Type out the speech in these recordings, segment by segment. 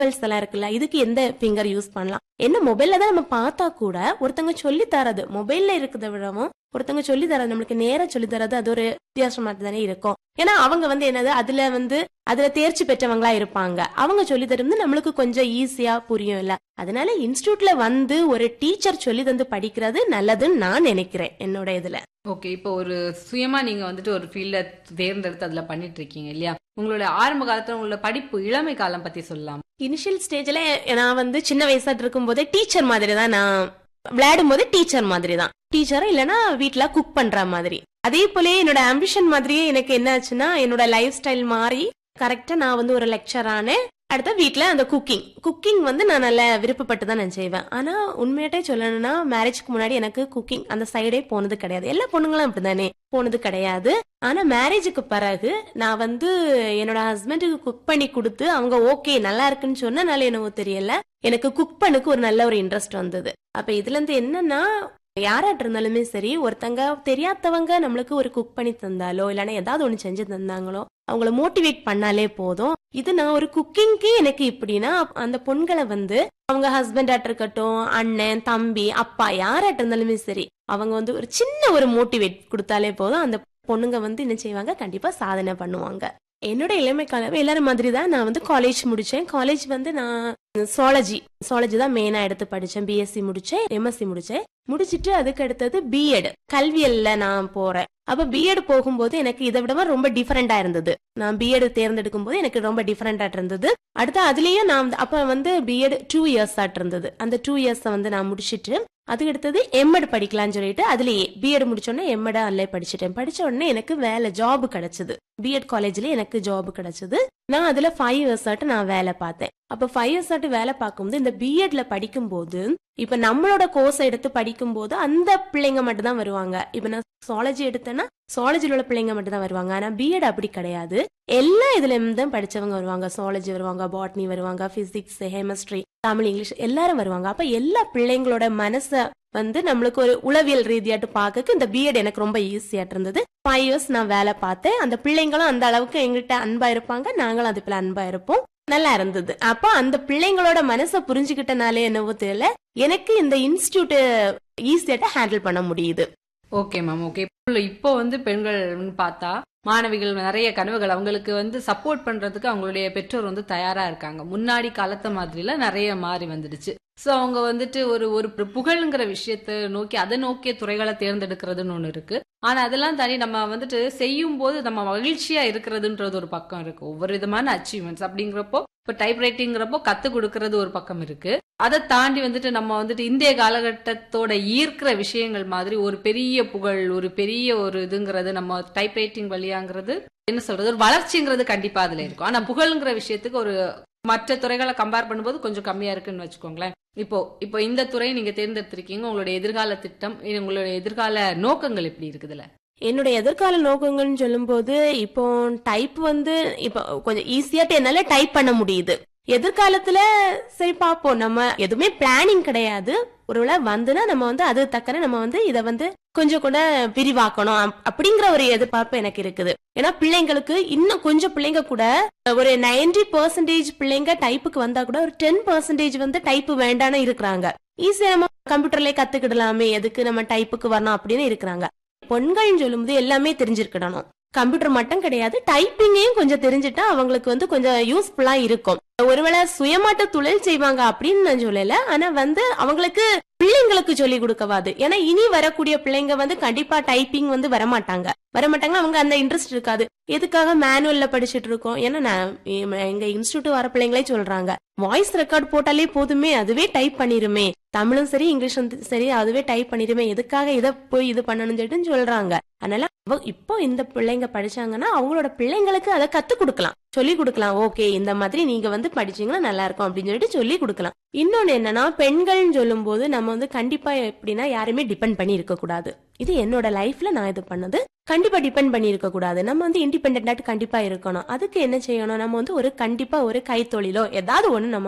Symbols எல்லாம் இருக்குல்ல இதுக்கு எந்த ஃபிங்கர் யூஸ் பண்ணலாம் என்ன மொபைல்ல தான் நம்ம பார்த்தா கூட ஒருத்தங்க சொல்லி தரது மொபைல்ல இருக்கிறத விடவும் ஒருத்தங்க சொல்லி தரது நம்மளுக்கு நேரா சொல்லி தரது அது ஒரு வித்தியாசமா தானே இருக்கும் ஏன்னா அவங்க வந்து என்னது அதுல வந்து அதுல தேர்ச்சி பெற்றவங்களா இருப்பாங்க அவங்க சொல்லி தரும்போது நம்மளுக்கு கொஞ்சம் ஈஸியா புரியும் இல்ல அதனால இன்ஸ்டியூட்ல வந்து ஒரு டீச்சர் சொல்லி தந்து படிக்கிறது நல்லதுன்னு நான் நினைக்கிறேன் என்னோட இதுல ஓகே இப்போ ஒரு சுயமா நீங்க வந்துட்டு ஒரு ஃபீல்ட தேர்ந்தெடுத்து அதுல பண்ணிட்டு இருக்கீங்க இல்லையா உங்களோட ஆரம்ப காலத்துல உங்களோட படிப்பு இளமை காலம் பத்தி சொல்லலாம் இனிஷியல் ஸ்டேஜ்ல நான் வந்து சின்ன வயசா இருக்கும் போதே டீச்சர் மாதிரி தான் நான் விளையாடும் போது டீச்சர் மாதிரி தான் டீச்சரா இல்லனா வீட்ல குக் பண்ற மாதிரி அதே போல என்னோட ஆம்பிஷன் மாதிரியே எனக்கு என்ன ஆச்சுன்னா என்னோட லைஃப் ஸ்டைல் மாறி கரெக்டா நான் வந்து ஒரு லெக்சர் ஆனேன் அடுத்த வீட்ல அந்த குக்கிங் குக்கிங் வந்து நான் நல்ல விருப்பப்பட்டு தான் நான் செய்வேன் ஆனா உண்மையாட்டே சொல்லணும்னா மேரேஜ்க்கு முன்னாடி எனக்கு குக்கிங் அந்த சைடே போனது கிடையாது எல்லா பொண்ணுங்களும் அப்படிதானே போனது கிடையாது ஆனா மேரேஜுக்கு பிறகு நான் வந்து என்னோட ஹஸ்பண்டுக்கு குக் பண்ணி கொடுத்து அவங்க ஓகே நல்லா இருக்குன்னு சொன்னனால என்னவோ தெரியல எனக்கு குக் பண்ணுக்கு ஒரு நல்ல ஒரு இன்ட்ரெஸ்ட் வந்தது அப்ப இதுல இருந்து என்னன்னா யாராட்டு இருந்தாலுமே சரி ஒருத்தங்க தெரியாதவங்க நம்மளுக்கு ஒரு குக் பண்ணி தந்தாலோ இல்லைன்னா ஏதாவது ஒண்ணு செஞ்சு தந்தாங்களோ அவங்கள மோட்டிவேட் பண்ணாலே போதும் இது நான் ஒரு குக்கிங்க்கு எனக்கு இப்படின்னா அந்த பொண்களை வந்து அவங்க ஹஸ்பண்ட் ஆட்டு இருக்கட்டும் அண்ணன் தம்பி அப்பா யாராட்டு இருந்தாலுமே சரி அவங்க வந்து ஒரு சின்ன ஒரு மோட்டிவேட் கொடுத்தாலே போதும் அந்த பொண்ணுங்க வந்து என்ன செய்வாங்க கண்டிப்பா சாதனை பண்ணுவாங்க என்னோட இளமை காலம் எல்லாரும் மாதிரி தான் நான் வந்து காலேஜ் முடிச்சேன் காலேஜ் வந்து நான் சுவாலஜி சுவாலஜி தான் மெயினா எடுத்து படிச்சேன் பிஎஸ்சி முடிச்சேன் எம்எஸ்சி முடிச்சேன் முடிச்சிட்டு அதுக்கு அடுத்தது பிஎட் கல்வியல்ல நான் போறேன் அப்ப பிஎட் போகும்போது எனக்கு இதை விட ரொம்ப டிஃபரெண்டா இருந்தது நான் பிஎட் தேர்ந்தெடுக்கும் போது எனக்கு ரொம்ப டிஃபரெண்டா இருந்தது அடுத்து அதுலயும் நான் வந்து- அப்ப வந்து பிஎட் டூ இயர்ஸ் ஆட்டு இருந்தது அந்த டூ இயர்ஸ் வந்து நான் முடிச்சிட்டு அதுக்கு அடுத்தது எம்எட் படிக்கலாம்னு சொல்லிட்டு அதுலயே பிஎட் முடிச்சோடனே எம்எட் அதிலே படிச்சிட்டேன் படிச்ச உடனே எனக்கு வேலை ஜாப் கிடைச்சது பிஎட் காலேஜ்ல எனக்கு ஜாப் கிடைச்சது நான் அதுல ஃபைவ் இயர்ஸ் ஆட்டு நான் வேலை பார்த்தேன் அப்ப ஃபைவ் இயர்ஸ் ஆட்டு வேலை பார்க்கும்போது இந்த பிஎட்ல படிக்கும்போது இப்ப நம்மளோட கோர்ஸ் எடுத்து படிக்கும்போது அந்த பிள்ளைங்க மட்டும் தான் வருவாங்க இப்ப நான் சுவாலஜி எடுத்தேன்னா சுவாலஜில உள்ள பிள்ளைங்க மட்டும் தான் வருவாங்க ஆனா பிஎட் அப்படி கிடையாது எல்லா இதுல இருந்தும் படிச்சவங்க வருவாங்க சுவாலஜி வருவாங்க பாட்னி வருவாங்க பிசிக்ஸ் கெமிஸ்ட்ரி தமிழ் இங்கிலீஷ் எல்லாரும் வருவாங்க அப்ப எல்லா பிள்ளைங்களோட மனச வந்து நம்மளுக்கு ஒரு உளவியல் ரீதியாட்டு பார்க்க இந்த பிஎட் எனக்கு ரொம்ப ஈஸியாட்டு இருந்தது ஃபைவ் இயர்ஸ் நான் வேலை பார்த்தேன் அந்த பிள்ளைங்களும் அந்த அளவுக்கு எங்கிட்ட அன்பா இருப்பாங்க நாங்களும் அது போல அன்பா இருப்போம் நல்லா இருந்தது அப்ப அந்த பிள்ளைங்களோட மனசை புரிஞ்சுக்கிட்டனாலே என்னவோ தெரியல எனக்கு இந்த இன்ஸ்டியூட் ஈஸியாட்ட ஹேண்டில் பண்ண முடியுது ஓகே மேம் ஓகே இப்போ வந்து பெண்கள் பார்த்தா மாணவிகள் நிறைய கனவுகள் அவங்களுக்கு வந்து சப்போர்ட் பண்றதுக்கு அவங்களுடைய பெற்றோர் வந்து தயாரா இருக்காங்க முன்னாடி காலத்து மாதிரில நிறைய மாறி வந்துடுச்சு சோ அவங்க வந்துட்டு ஒரு ஒரு புகழ்ங்கிற விஷயத்தை நோக்கி அதை நோக்கிய துறைகளை தேர்ந்தெடுக்கிறதுன்னு ஒண்ணு இருக்கு ஆனா அதெல்லாம் தாண்டி நம்ம வந்துட்டு செய்யும் போது நம்ம மகிழ்ச்சியா இருக்கிறதுன்றது ஒரு பக்கம் இருக்கு ஒவ்வொரு விதமான அச்சீவ்மெண்ட்ஸ் அப்படிங்கிறப்போ இப்ப டைப் ரைட்டிங்கிறப்போ கத்து கொடுக்கறது ஒரு பக்கம் இருக்கு அதை தாண்டி வந்துட்டு நம்ம வந்துட்டு இந்திய காலகட்டத்தோட ஈர்க்கிற விஷயங்கள் மாதிரி ஒரு பெரிய புகழ் ஒரு பெரிய ஒரு இதுங்கிறது நம்ம டைப் ரைட்டிங் வழியாங்கிறது என்ன சொல்றது ஒரு வளர்ச்சிங்கிறது கண்டிப்பா அதுல இருக்கும் ஆனா புகழ்ங்கிற விஷயத்துக்கு ஒரு மற்ற துறைகளை கம்பேர் பண்ணும்போது கொஞ்சம் கம்மியா இருக்குன்னு வச்சுக்கோங்களேன் இப்போ இப்போ இந்த துறையை நீங்க தேர்ந்தெடுத்திருக்கீங்க உங்களுடைய எதிர்கால திட்டம் இது உங்களுடைய எதிர்கால நோக்கங்கள் எப்படி இருக்குதுல என்னுடைய எதிர்கால நோக்கங்கள்னு சொல்லும்போது இப்போ டைப் வந்து இப்போ கொஞ்சம் ஈஸியாட்டு என்னால டைப் பண்ண முடியுது எதிர்காலத்துல சரி பாப்போம் நம்ம எதுவுமே பிளானிங் கிடையாது ஒருவேளை வந்துனா நம்ம வந்து அது தக்கன நம்ம வந்து இத வந்து கொஞ்சம் கூட விரிவாக்கணும் அப்- அப்படிங்கிற ஒரு எதிர்பார்ப்பு எனக்கு இருக்குது ஏன்னா பிள்ளைங்களுக்கு இன்னும் கொஞ்சம் பிள்ளைங்க கூட ஒரு 90% பர்சன்டேஜ் பிள்ளைங்க டைப்புக்கு வந்தா கூட ஒரு டென் பர்சன்டேஜ் வந்து டைப் வேண்டான்னு இருக்கிறாங்க ஈஸியா நம்ம கம்ப்யூட்டர்லயே கத்துக்கிடலாமே எதுக்கு நம்ம டைப்புக்கு வரணும் அப்படின்னு இருக்கிறாங்க பொண்கள்னு சொல்லும்போது எல்லாமே தெரிஞ்சிருக்கணும் கம்ப்யூட்டர் மட்டும் கிடையாது டைப்பிங்கையும் கொஞ்சம் தெரிஞ்சுட்டா அவங்களுக்கு வந்து கொஞ்சம் யூஸ்ஃபுல்லா இருக்கும் ஒருவேளை சுயமாட்ட தொழில் செய்வாங்க அப்படின்னு நான் சொல்லல ஆனா வந்து அவங்களுக்கு பிள்ளைங்களுக்கு சொல்லி கொடுக்கவாது ஏன்னா இனி வரக்கூடிய பிள்ளைங்க வந்து கண்டிப்பா டைப்பிங் வந்து வரமாட்டாங்க வரமாட்டாங்க அவங்க அந்த இன்ட்ரெஸ்ட் இருக்காது எதுக்காக மேனுவல்ல படிச்சுட்டு இருக்கோம் ஏன்னா நான் எ- எங்க இன்ஸ்டியூட் வர பிள்ளைங்களே சொல்றாங்க வாய்ஸ் ரெக்கார்ட் போட்டாலே போதுமே அதுவே டைப் பண்ணிருமே தமிழும் சரி இங்கிலீஷும் சரி அதுவே டைப் பண்ணிருமே எதுக்காக இதை போய் இது பண்ணணும்னு சொல்லிட்டு சொல்றாங்க அதனால அவ- இப்போ இந்த பிள்ளைங்க படிச்சாங்கன்னா அவங்களோட பிள்ளைங்களுக்கு அதை கத்து கொடுக்கலாம் சொல்லி கொடுக்கலாம் ஓகே இந்த மாதிரி நீங்க வந்து படிச்சீங்கன்னா நல்லா இருக்கும் அப்படின்னு சொல்லிட்டு சொல்லி கொடுக்கலாம் இன்னொன்னு என்னன்னா பெண்கள்னு சொல்லும்போது நம்ம வந்து கண்டிப்பா எப்படின்னா யாருமே டிபெண்ட் பண்ணி இருக்க கூடாது இது என்னோட லைஃப்ல நான் இது பண்ணது கண்டிப்பா டிபெண்ட் பண்ணி இருக்க கூடாது நம்ம வந்து இண்டிபெண்டா கண்டிப்பா இருக்கணும் அதுக்கு என்ன செய்யணும் நம்ம வந்து ஒரு கண்டிப்பா ஒரு கைத்தொழிலோ ஏதாவது ஒண்ணு நம்ம வந்து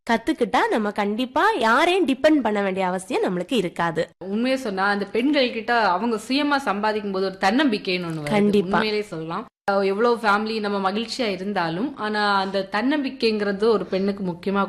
கத்துக்கிட்டா நம்ம கண்டிப்பா யாரையும் டிபெண்ட் பண்ண வேண்டிய அவசியம் நம்மளுக்கு இருக்காது உண்மையை சொன்னா அந்த பெண்கள் கிட்ட அவங்க சுயமா சம்பாதிக்கும் போது ஒரு தன்னம்பிக்கைன்னு ஒண்ணு வருது. கண்டிப்பா. உண்மையிலே சொல்லலாம் அஹ் எவ்வளவு ஃபேமிலி நம்ம மகிழ்ச்சியா இருந்தாலும் ஆனா அந்த தன்னம்பிக்கைங்கிறது ஒரு பெண்ணுக்கு முக்கியமா